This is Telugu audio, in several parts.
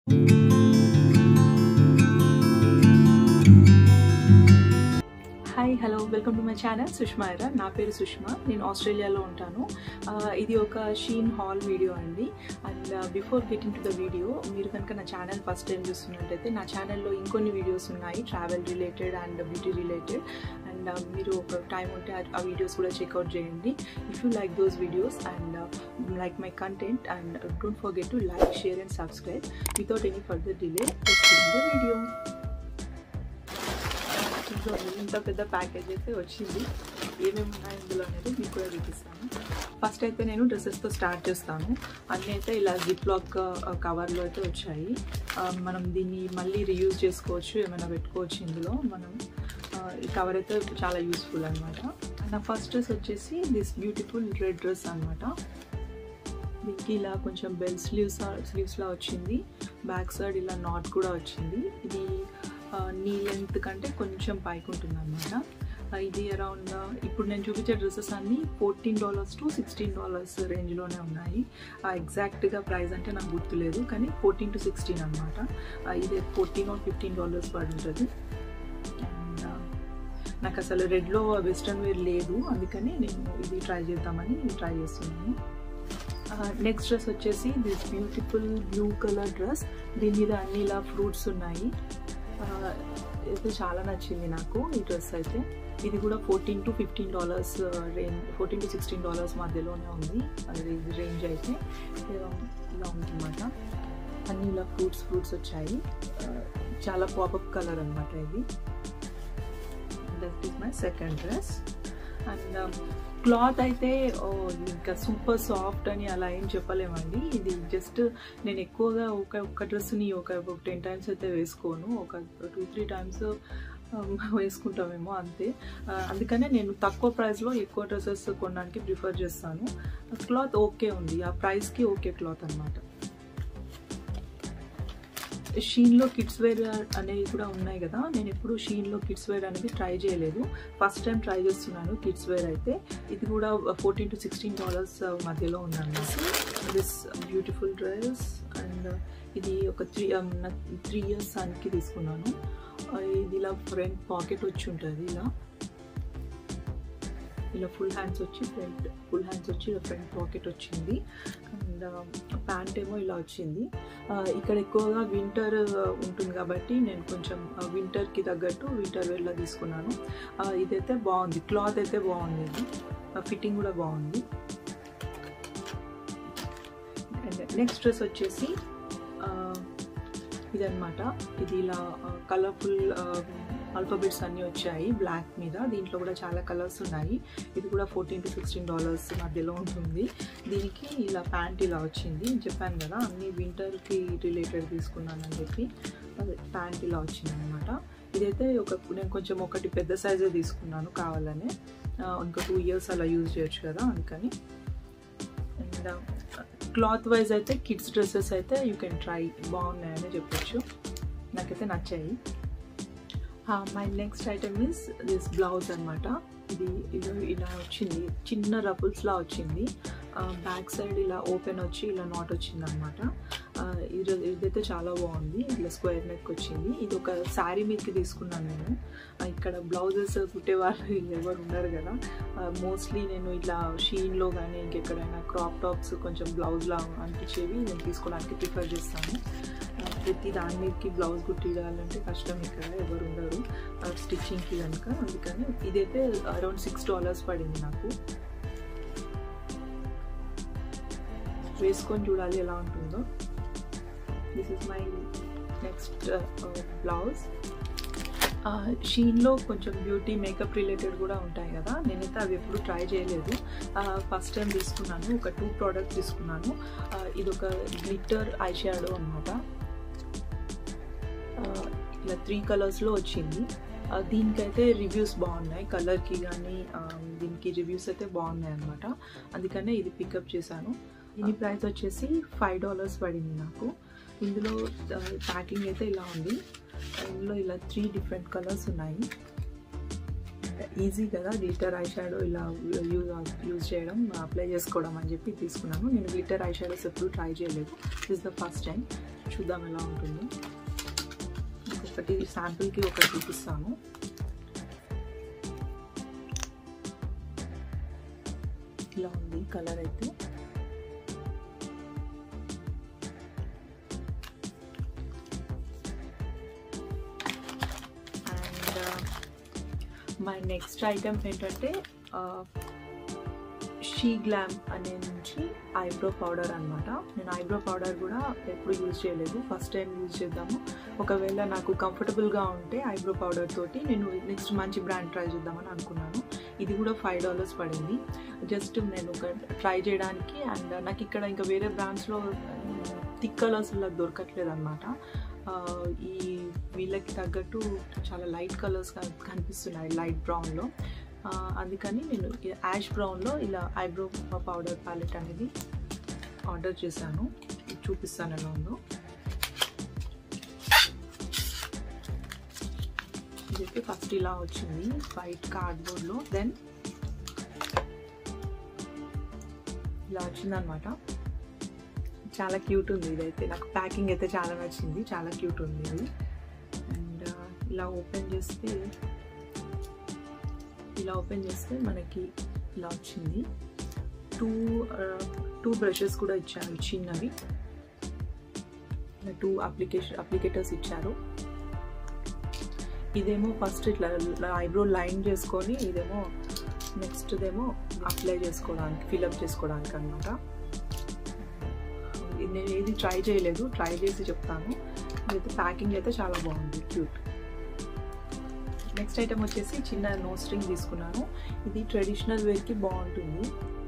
hi hello welcome to my channel Sushma ఎరా నా పేరు సుష్మా నేను ఆస్ట్రేలియాలో ఉంటాను ఆ, ఇది ఒక షీన్ హాల్ వీడియో అండి and before getting to the video మీరు కనుక నా ఛానల్ ఫస్ట్ టైం చూస్తున్నట్టయితే నా ఛానల్లో ఇంకొన్ని వీడియోస్ ఉన్నాయి travel related and beauty related and మీరు ఒక టైం ఉంటే ఆ- ఆ వీడియోస్ కూడా చెక్అవుట్ చేయండి if you like those videos and like my content and don't forget to like share and subscribe without any further delay the video ఇంట్లో ఇంత పెద్ద ప్యాకేజ్ అయితే వచ్చింది ఏమేమి ఉన్నాయి ఇందులో అనేది మీకు కూడా చూపిస్తాను ఫస్ట్ అయితే నేను డ్రెస్సెస్తో స్టార్ట్ చేస్తాను అన్నీ అయితే ఇలా జిప్ లాక్ కవర్లో అయితే వచ్చాయి ఆ, మనం దీన్ని మళ్ళీ రీయూజ్ చేసుకోవచ్చు ఏమైనా పెట్టుకోవచ్చు ఇందులో మనం ఆ, ఈ కవర్ అయితే చాలా యూస్ఫుల్ అనమాట నా ఫస్ట్ డ్రెస్ వచ్చేసి దిస్ బ్యూటిఫుల్ రెడ్ డ్రెస్ అనమాట దీనికి ఇలా కొంచెం బెల్ స్లీవ్స్ స్లీవ్స్లా వచ్చింది బ్యాక్ సైడ్ ఇలా నాట్ కూడా వచ్చింది ఇది ఆ, నీ లెంత్ కంటే కొంచెం పైకి ఉంటుంది అనమాట ఇది అరౌండ్ ఇప్పుడు నేను చూపించే డ్రెస్సెస్ అన్నీ fourteen dollars to sixteen dollars రేంజ్లోనే ఉన్నాయి ఎగ్జాక్ట్గా ప్రైస్ అంటే నాకు గుర్తులేదు కానీ ఫోర్టీన్ టు సిక్స్టీన్ అనమాట ఇది ఫోర్టీన్ ఆర్ ఫిఫ్టీన్ డాలర్స్ పడి ఉంటుంది అండ్ నాకు అసలు రెడ్లో వెస్ట్రన్ వేర్ లేదు అందుకని నేను ఇది ట్రై చేద్దామని ట్రై చేస్తున్నాను నెక్స్ట్ డ్రెస్ వచ్చేసి this beautiful blue colour dress దీని మీద అన్ని ఇలా ఫ్రూట్స్ ఉన్నాయి ఆ, ఇది చాలా నచ్చింది నాకు ఈ డ్రెస్ అయితే ఇది కూడా fourteen to fifteen dollars range fourteen to sixteen dollars మధ్యలోనే ఉంది అది రేంజ్ అయితే ఇలా ఇలా ఉందన్నమాట అన్ని ఇలా ఫ్రూట్స్ ఫ్రూట్స్ వచ్చాయి ఆ, చాలా పాపప్ కలర్ అనమాట ఇది that is my second dress and cloth అయితే ఓ, ఇంకా సూపర్ సాఫ్ట్ అని అలా ఏం చెప్పలేమండి ఇది జస్ట్ నేను ఎక్కువగా ఒక ఒక డ్రెస్ని ఒక టెన్ టైమ్స్ అయితే వేసుకోను ఒక టూ త్రీ టైమ్స్ వేసుకుంటామేమో అంతే ఆ, అందుకనే నేను తక్కువ ప్రైస్లో ఎక్కువ డ్రెస్సెస్ కొనడానికి ప్రిఫర్ చేస్తాను క్లాత్ ఓకే ఉంది ఆ ప్రైస్కి ఓకే క్లాత్ అనమాట షీన్లో కిడ్స్ వేర్ అనేవి కూడా ఉన్నాయి కదా నేను ఎప్పుడు షీన్లో కిడ్స్ వేర్ అనేది ట్రై చేయలేదు ఫస్ట్ టైం ట్రై చేస్తున్నాను కిడ్స్ వేర్ అయితే ఇది కూడా ఫోర్టీన్ టు సిక్స్టీన్ డాలర్స్ మధ్యలో ఉందన్నమాట దిస్ బ్యూటిఫుల్ డ్రెస్ అండ్ ఇది ఒక త్రీ త్రీ ఇయర్స్ సన్కి తీసుకున్నాను ఆ, ఇది ఇలా ఫ్రంట్ పాకెట్ వచ్చి ఉంటుంది ఇలా ఇలా ఫుల్ హ్యాండ్స్ వచ్చి ఫ్రంట్ ఫుల్ హ్యాండ్స్ వచ్చి ఇలా ఫ్రంట్ పాకెట్ వచ్చింది అండ్ ప్యాంట్ ఏమో ఇలా వచ్చింది ఆ, ఇక్కడ ఎక్కువగా వింటర్ ఉంటుంది కాబట్టి నేను కొంచెం వింటర్కి తగ్గట్టు వింటర్ వేర్లో తీసుకున్నాను ఆ, ఇదైతే బాగుంది క్లాత్ అయితే బాగుంది ఇది ఫిట్టింగ్ కూడా బాగుంది అండ్ నెక్స్ట్ డ్రెస్ వచ్చేసి ఆ, ఇదన్నమాట ఇది ఇలా కలర్ఫుల్ ఆల్ఫాబెట్స్ అన్నీ వచ్చాయి బ్లాక్ మీద దీంట్లో కూడా చాలా కలర్స్ ఉన్నాయి ఇది కూడా ఫోర్టీన్ టు సిక్స్టీన్ డాలర్స్ మధ్యలో ఉంటుంది దీనికి ఇలా ప్యాంట్ ఇలా వచ్చింది చెప్పాను కదా అన్ని వింటర్కి రిలేటెడ్ తీసుకున్నానని చెప్పి అదే ప్యాంట్ ఇలా వచ్చింది అనమాట ఇదైతే ఒక నేను కొంచెం ఒకటి పెద్ద సైజే తీసుకున్నాను కావాలని ఆ, ఇంకా టూ ఇయర్స్ అలా యూజ్ చేయొచ్చు కదా అందుకని అండ్ క్లాత్ వైజ్ అయితే కిడ్స్ డ్రెస్సెస్ అయితే యూ కెన్ ట్రై బాగున్నాయని చెప్పొచ్చు నాకైతే నచ్చాయి my next item is this blouse అనమాట ఇది ఇది ఇలా వచ్చింది చిన్న రఫుల్స్లా వచ్చింది బ్యాక్ సైడ్ ఇలా ఓపెన్ వచ్చి ఇలా నాట్ వచ్చింది అనమాట ఇది ఇదైతే చాలా బాగుంది ఇట్లా స్క్వేర్ నెక్ వచ్చింది ఇది ఒక శారీ మీదకి తీసుకున్నాను నేను ఆ, ఇక్కడ బ్లౌజెస్ కుట్టేవాళ్ళు ఎవరు ఉండరు కదా మోస్ట్లీ నేను ఇట్లా షీన్లో కానీ ఇంకెక్కడైనా క్రాప్ టాప్స్ కొంచెం బ్లౌజ్లా అనిపించేవి నేను తీసుకోవడానికి ప్రిఫర్ చేస్తాను ఆ, ప్రతి దాని మీదకి బ్లౌజ్ కుట్టియాలంటే కష్టం ఇక్కడ ఎవరు ఉండరు స్టిచ్చింగ్కి కనుక అందుకని ఇదైతే అరౌండ్ సిక్స్ డాలర్స్ పడింది నాకు వేసుకొని చూడాలి ఎలా ఉంటుందో this is my next blouse షీన్లో కొంచెం బ్యూటీ మేకప్ రిలేటెడ్ కూడా ఉంటాయి కదా నేనైతే అవి ఎప్పుడు ట్రై చేయలేదు ఫస్ట్ టైం తీసుకున్నాను ఒక టూ ప్రోడక్ట్స్ తీసుకున్నాను ఆ, ఇది ఒక గ్లిట్టర్ ఐ షాడో అనమాట ఇలా త్రీ కలర్స్లో వచ్చింది ఆ, దీనికైతే రివ్యూస్ బాగున్నాయి కలర్కి కానీ దీనికి రివ్యూస్ అయితే బాగున్నాయి అనమాట అందుకనే ఇది పికప్ చేశాను దీని ప్రైస్ వచ్చేసి ఫైవ్ డాలర్స్ పడింది నాకు ఇందులో ప్యాకింగ్ అయితే ఇలా ఉంది ఇందులో ఇలా త్రీ డిఫరెంట్ కలర్స్ ఉన్నాయి ఈజీ కదా గ్లిటర్ ఐ షాడో ఇలా యూజ్ యూజ్ చేయడం అప్లై చేసుకోవడం అని చెప్పి తీసుకున్నాను నేను గ్లిటర్ ఐ షాడోస్ ఎప్పుడు ట్రై చేయలేదు దిస్ ద ఫస్ట్ టైం చూద్దాం ఎలా ఉంటుందో ఇంకొకటి శాంపుల్కి ఒకటి చూపిస్తాను ఇలా ఉంది కలర్ అయితే అండ్ మై నెక్స్ట్ ఐటమ్ ఏంటంటే షీ గ్లామ్ అనే నుంచి ఐబ్రో పౌడర్ అనమాట నేను ఐబ్రో పౌడర్ కూడా ఎప్పుడు యూజ్ చేయలేదు ఫస్ట్ టైం యూజ్ చేద్దాము ఒకవేళ నాకు కంఫర్టబుల్గా ఉంటే ఐబ్రో పౌడర్ తోటి నేను నెక్స్ట్ మంచి బ్రాండ్ ట్రై చేద్దామని అనుకున్నాను ఇది కూడా ఫైవ్ డాలర్స్ పడింది జస్ట్ నేను ఒక ట్రై చేయడానికి అండ్ నాకు ఇక్కడ ఇంకా వేరే బ్రాండ్స్లో థిక్ కలర్స్ ఇలా దొరకట్లేదు అనమాట ఈ వీళ్ళకి తగ్గట్టు చాలా లైట్ కలర్స్ కనిపిస్తున్నాయి లైట్ బ్రౌన్లో అందుకని నేను యాష్ బ్రౌన్లో ఇలా ఐబ్రో పౌడర్ ప్యాలెట్ అనేది ఆర్డర్ చేశాను చూపిస్తాను ఎలా ఉందో చెప్పి ఫస్ట్ ఇలా వచ్చింది వైట్ కార్డ్బోర్డ్లో దెన్ ఇలా వచ్చిందనమాట చాలా క్యూట్ ఉంది ఇదైతే నాకు ప్యాకింగ్ అయితే చాలా నచ్చింది చాలా క్యూట్ ఉంది ఇది అండ్ ఇలా ఓపెన్ చేస్తే ఇలా ఓపెన్ చేస్తే మనకి ఇలా వచ్చింది టూ టూ బ్రషెస్ కూడా ఇచ్చారు చిన్నవి టూ అప్లికేషన్ అప్లికేటర్స్ ఇచ్చారు ఇదేమో ఫస్ట్ ఇట్లా ఐబ్రో లైన్ చేసుకొని ఇదేమో నెక్స్ట్ ఇదేమో అప్లై చేసుకోవడానికి ఫిల్అప్ చేసుకోవడానికి అనమాట నేను ఏది ట్రై చేయలేదు ట్రై చేసి చెప్తాను ఇదైతే ప్యాకింగ్ అయితే చాలా బాగుంది క్యూట్ నెక్స్ట్ ఐటమ్ వచ్చేసి చిన్న నో స్ట్రింగ్ తీసుకున్నాను ఇది ట్రెడిషనల్ వేర్కి బాగుంటుంది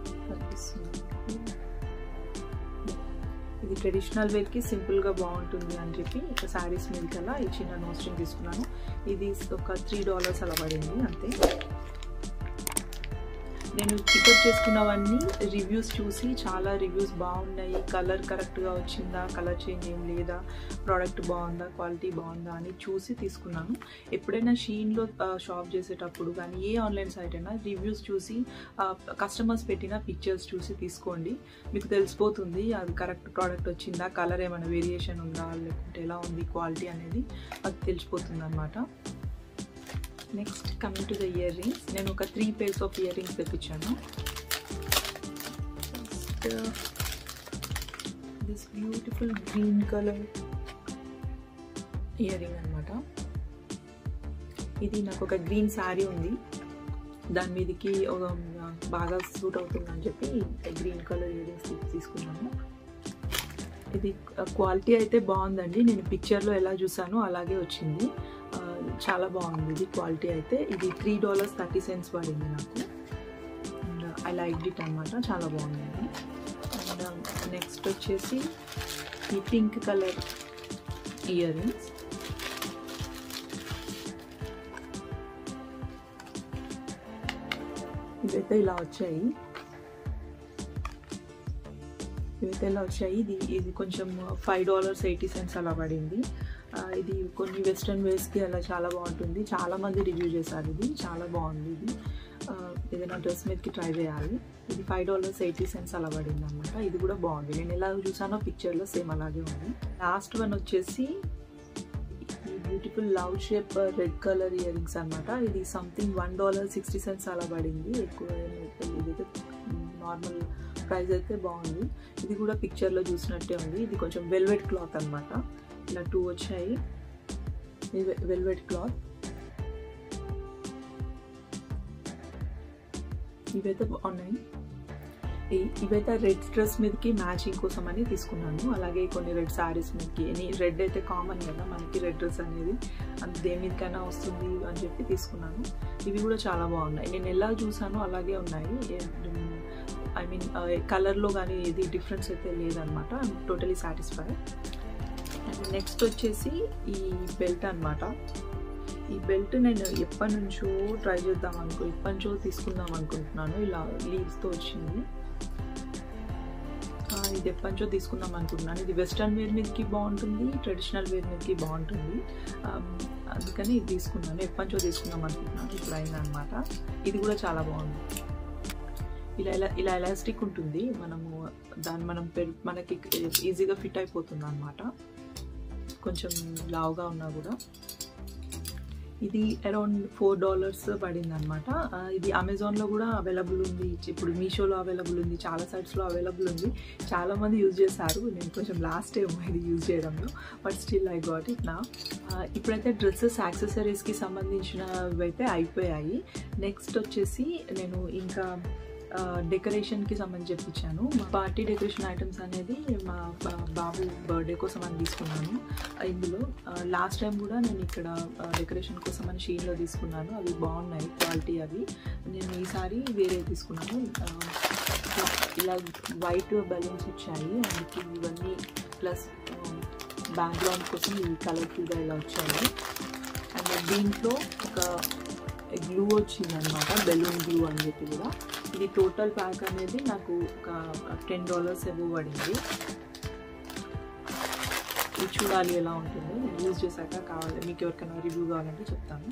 ఇది ట్రెడిషనల్ వేర్కి సింపుల్గా బాగుంటుంది అని చెప్పి శారీస్ మీదకల్లా ఈ చిన్న నో స్ట్రింగ్ తీసుకున్నాను ఇది ఒక త్రీ డాలర్స్ అలా పడింది అంతే నేను పికప్ చేసుకున్నవన్నీ రివ్యూస్ చూసి చాలా రివ్యూస్ బాగున్నాయి కలర్ కరెక్ట్గా వచ్చిందా కలర్ చేంజ్ ఏం లేదా ప్రోడక్ట్ బాగుందా క్వాలిటీ బాగుందా అని చూసి తీసుకున్నాను ఎప్పుడైనా షీన్లో షాప్ చేసేటప్పుడు కానీ ఏ ఆన్లైన్ సైట్ అయినా రివ్యూస్ చూసి కస్టమర్స్ పెట్టిన పిక్చర్స్ చూసి తీసుకోండి మీకు తెలిసిపోతుంది అది కరెక్ట్ ప్రోడక్ట్ వచ్చిందా కలర్ ఏమైనా వేరియేషన్ ఉందా లేకుంటే ఎలా ఉంది క్వాలిటీ అనేది అది తెలిసిపోతుంది అనమాట next coming to the earrings నేను ఒక three pairs of earrings తెప్పించాను first this beautiful green colour earring అనమాట ఇది నాకు ఒక గ్రీన్ శారీ ఉంది దాని మీదకి ఒక బాగా సూట్ అవుతుందని చెప్పి గ్రీన్ కలర్ ఇయర్ రింగ్స్ తీసుకున్నాను ఇది క్వాలిటీ అయితే బాగుందండి నేను పిక్చర్లో ఎలా చూసానో అలాగే వచ్చింది చాలా బాగుంది ఇది క్వాలిటీ అయితే ఇది త్రీ డాలర్స్ థర్టీ సెంట్స్ పడింది నాకు అండ్ ఐ లైక్ ఇట్ అనమాట చాలా బాగుంది ఇది అండ్ నెక్స్ట్ వచ్చేసి ఈ పింక్ కలర్ ఇయర్ రింగ్స్ ఇవైతే ఇలా వచ్చాయి ఇవైతే ఇలా వచ్చాయి ఇది ఇది కొంచెం ఫైవ్ డాలర్స్ ఎయిటీ సెంట్స్ అలా పడింది ఇది కొన్ని వెస్ట్రన్ వేస్కి అలా చాలా బాగుంటుంది చాలామంది రివ్యూ చేశారు ఇది చాలా బాగుంది ఇది ఏదైనా డ్రెస్ మీదకి ట్రై చేయాలి ఇది ఫైవ్ డాలర్స్ ఎయిటీ సెంట్స్ అలా పడింది అనమాట ఇది కూడా బాగుంది నేను ఎలా చూసానో పిక్చర్లో సేమ్ అలాగే ఉంది లాస్ట్ వన్ వచ్చేసి ఈ beautiful love shape red colour earrings అనమాట ఇది something one dollar sixty cents అలా పడింది ఎక్కువ ఇదైతే నార్మల్ ప్రైస్ అయితే బాగుంది ఇది కూడా పిక్చర్లో చూసినట్టే ఉంది ఇది కొంచెం వెల్వెట్ క్లాత్ అనమాట ఇలా టూ వచ్చాయి వెల్వెట్ క్లాత్ ఇవైతే బాగున్నాయి ఇవైతే రెడ్ డ్రెస్ మీదకి మ్యాచింగ్ కోసం అని తీసుకున్నాను అలాగే కొన్ని రెడ్ శారీస్ మీదకి రెడ్ అయితే కామన్ కదా మనకి రెడ్ డ్రెస్ అనేది అంత దేని మీదకైనా వస్తుంది అని చెప్పి తీసుకున్నాను ఇవి కూడా చాలా బాగున్నాయి నేను ఎలా చూసానో అలాగే ఉన్నాయి ఐ మీన్ కలర్లో కానీ ఏది డిఫరెన్స్ అయితే లేదనమాట I'm totally satisfied and next వచ్చేసి ఈ బెల్ట్ అనమాట ఈ బెల్ట్ నేను ఎప్పటి నుంచో ట్రై చేద్దాం అనుకో ఎప్పటి నుంచో తీసుకుందాం అనుకుంటున్నాను ఇలా లీవ్స్తో వచ్చింది ఇది ఎప్పటించో తీసుకుందాం అనుకుంటున్నాను ఇది వెస్ట్రన్ వేర్ మీదకి బాగుంటుంది ట్రెడిషనల్ వేర్ మీదకి బాగుంటుంది అందుకని ఇది తీసుకున్నాను ఎప్పటించో తీసుకుందాం అనుకుంటున్నాను ఇప్పుడు అయిందనమాట ఇది కూడా చాలా బాగుంది ఇలా ఇలా ఇలా ఎలాస్టిక్ ఉంటుంది మనము దాన్ని మనం మనకి ఈజీగా ఫిట్ అయిపోతుంది అనమాట కొంచెం లావుగా ఉన్నా కూడా ఇది అరౌండ్ ఫోర్ డాలర్స్ పడింది అనమాట ఇది అమెజాన్లో కూడా అవైలబుల్ ఉంది ఇప్పుడు మీషోలో అవైలబుల్ ఉంది చాలా సైట్స్లో అవైలబుల్ ఉంది చాలామంది యూజ్ చేశారు నేను కొంచెం లాస్ట్ టైం ఇది యూజ్ చేయడంలో but still I got it నా ఇప్పుడైతే డ్రెస్సెస్ యాక్సెసరీస్కి సంబంధించినవి అయితే అయిపోయాయి నెక్స్ట్ వచ్చేసి నేను ఇంకా డెకరేషన్కి సంబంధించి చెప్పించాను మా పార్టీ డెకరేషన్ ఐటమ్స్ అనేది మా బాబు బర్త్డే కోసం అని తీసుకున్నాను ఇందులో లాస్ట్ టైం కూడా నేను ఇక్కడ డెకరేషన్ కోసం అని షీన్లో తీసుకున్నాను అవి బాగున్నాయి క్వాలిటీ అవి నేను ఈసారి వేరే తీసుకున్నాను ఇలా వైట్ బలూన్స్ వచ్చాయి అందుకే ఇవన్నీ ప్లస్ బ్యాక్గ్రౌండ్ కోసం ఇవి కలర్ఫుల్గా ఇలా వచ్చాయి అండ్ దీంట్లో ఒక గ్లూ వచ్చిందనమాట బెలూన్ గ్లూ అని చెప్పి కూడా ఇది టోటల్ ప్యాక్ అనేది నాకు ఒక టెన్ డాలర్స్ ఏవో పడింది ఇది చూడాలి ఎలా ఉంటుందో నేను యూజ్ చేశాక కావాలి మీకు ఎవరికైనా రివ్యూ కావాలంటే చెప్తాను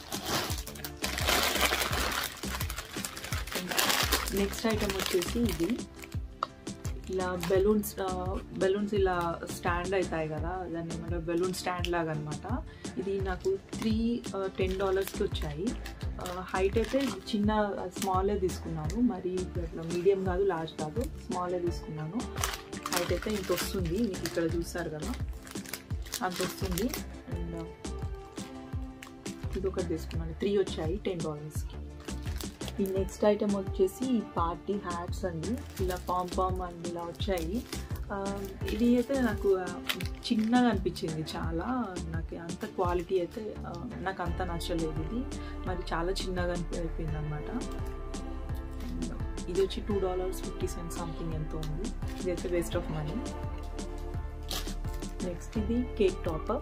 నెక్స్ట్ ఐటమ్ వచ్చేసి ఇది ఇలా బెలూన్స్ బెలూన్స్ ఇలా స్టాండ్ అవుతాయి కదా దాన్ని ఏమంటారు బెలూన్ స్టాండ్ లాగా అనమాట ఇది నాకు త్రీ టెన్ డాలర్స్కి వచ్చాయి హైట్ అయితే చిన్న స్మాలే తీసుకున్నాను మరి ఇట్లా మీడియం కాదు లార్జ్ కాదు స్మాలే తీసుకున్నాను హైట్ అయితే ఇంత వస్తుంది మీకు ఇక్కడ చూస్తారు కదా అంత వస్తుంది అండ్ ఇది ఒకటి తీసుకున్నాను త్రీ వచ్చాయి టెన్ డాలర్స్కి ఈ నెక్స్ట్ ఐటమ్ వచ్చేసి పార్టీ హ్యాట్స్ అండి ఇలా పామ్ పామ్ అండ్ ఇలా వచ్చాయి ఇది అయితే నాకు చిన్నగా అనిపించింది చాలా నాకు అంత క్వాలిటీ అయితే నాకు అంత నచ్చలేదు ఇది మరి చాలా చిన్నగా అయిపోయింది అనమాట ఇది వచ్చి two dollars fifty cent something ఎంత ఉంది ఇది అయితే వేస్ట్ ఆఫ్ మనీ నెక్స్ట్ ఇది కేక్ టాపర్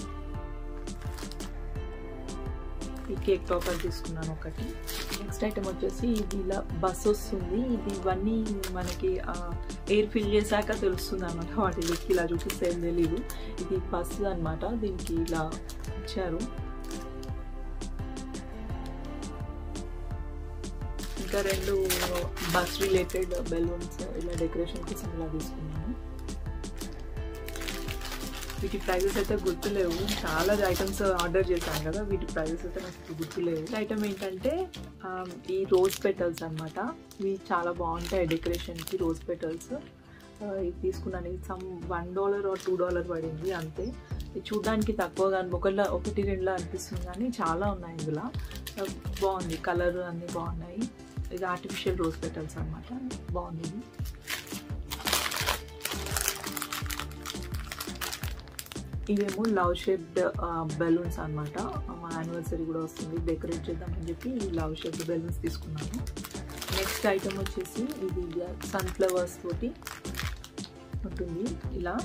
ఈ కేక్ టాపర్ తీసుకున్నాను ఒకటి నెక్స్ట్ ఐటమ్ వచ్చేసి ఇది ఇలా బస్ వస్తుంది ఇది ఇవన్నీ మనకి ఎయిర్ ఫిల్ చేశాక తెలుస్తుంది అనమాట వాటి లుక్ ఇలా చూపిస్తే ఏం తెలీదు ఇది బస్ అనమాట దీనికి ఇలా ఇచ్చారు ఇంకా రెండు బస్ రిలేటెడ్ బెలూన్స్ ఇలా డెకరేషన్ కోసం ఇలా తీసుకున్నాను వీటి ప్రైజెస్ అయితే గుర్తులేవు చాలా ఐటమ్స్ ఆర్డర్ చేశాను కదా వీటి ప్రైజెస్ అయితే నాకు గుర్తులేవు ఐటమ్ ఏంటంటే ఈ రోజ్ పెటల్స్ అనమాట ఇవి చాలా బాగుంటాయి డెకరేషన్కి రోజ్ పెటల్స్ ఇది తీసుకున్నాను ఇది some one dollar or two dollar పడింది అంతే ఇది చూడడానికి తక్కువగా ఒకళ్ళ ఒకటి రెండులా అనిపిస్తుంది కానీ చాలా ఉన్నాయి ఇందులో బాగుంది కలర్ అన్నీ బాగున్నాయి ఇది ఆర్టిఫిషియల్ రోజ్ పెటల్స్ అనమాట బాగుంది ఇది ఇవేమో లవ్ షేప్డ్ బెలూన్స్ అనమాట మా యానివర్సరీ కూడా వస్తుంది డెకరేట్ చేద్దామని చెప్పి ఈ లవ్ షేప్డ్ బెలూన్స్ తీసుకున్నాను నెక్స్ట్ ఐటమ్ వచ్చేసి ఇది సన్ఫ్లవర్స్ తోటి ఉంటుంది ఇలా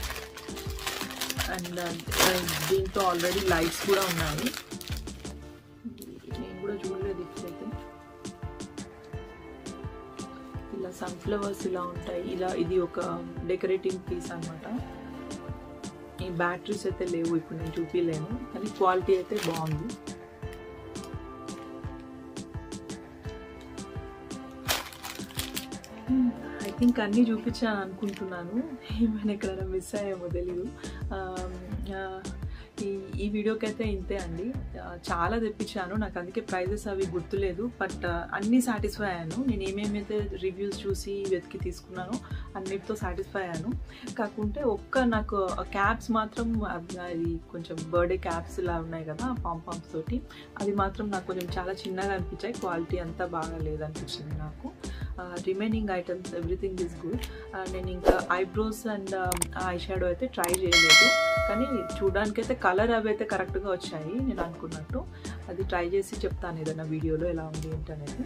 అండ్ దీంట్లో ఆల్రెడీ లైట్స్ కూడా ఉన్నాయి నేను కూడా చూడలేదు ఇప్పుడైతే ఇలా సన్ఫ్లవర్స్ ఇలా ఉంటాయి ఇలా ఇది ఒక డెకరేటింగ్ పీస్ అనమాట ఈ బ్యాటరీస్ అయితే లేవు ఇప్పుడు నేను చూపించలేను కానీ క్వాలిటీ అయితే బాగుంది ఐ థింక్ అన్నీ చూపించాను అనుకుంటున్నాను ఏమైనా ఎక్కడైనా మిస్ అయ్యామో తెలీదు ఈ ఈ వీడియోకి అయితే ఇంతే అండి చాలా తెప్పించాను నాకు అందుకే ప్రైజెస్ అవి గుర్తులేదు బట్ అన్నీ సాటిస్ఫై అయ్యాను నేను ఏమేమైతే రివ్యూస్ చూసి వెతికి తీసుకున్నానో అన్నిటితో సాటిస్ఫై అయ్యాను కాకుంటే ఒక్క నాకు క్యాప్స్ మాత్రం అది కొంచెం బర్త్డే క్యాప్స్ ఇలా ఉన్నాయి కదా పామ్ పాంప్స్ తోటి అది మాత్రం నాకు కొంచెం చాలా చిన్నగా అనిపించాయి క్వాలిటీ అంతా బాగా లేదనిపించింది నాకు remaining items everything is good నేను ఇంకా ఐబ్రోస్ అండ్ ఐ షాడో అయితే ట్రై చేయలేదు కానీ చూడడానికి అయితే కలర్ అవి అయితే కరెక్ట్గా వచ్చాయి నేను అనుకున్నట్టు అది ట్రై చేసి చెప్తాను ఏదైనా వీడియోలో ఎలా ఉంది ఏంటనేది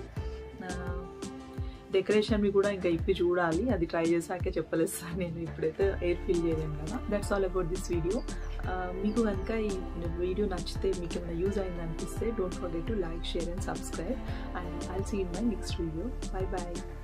డెకరేషన్వి కూడా ఇంకా ఇప్పి చూడాలి అది ట్రై చేశాకే చెప్పలేస్తాను నేను ఇప్పుడైతే ఎయిర్ ఫిల్ చేయలేను కదా that's all about this video మీకు కనుక ఈ వీడియో నచ్చితే మీకు ఏమైనా యూజ్ అయింది అనిపిస్తే don't forget to like share and subscribe and I'll see in my next video bye bye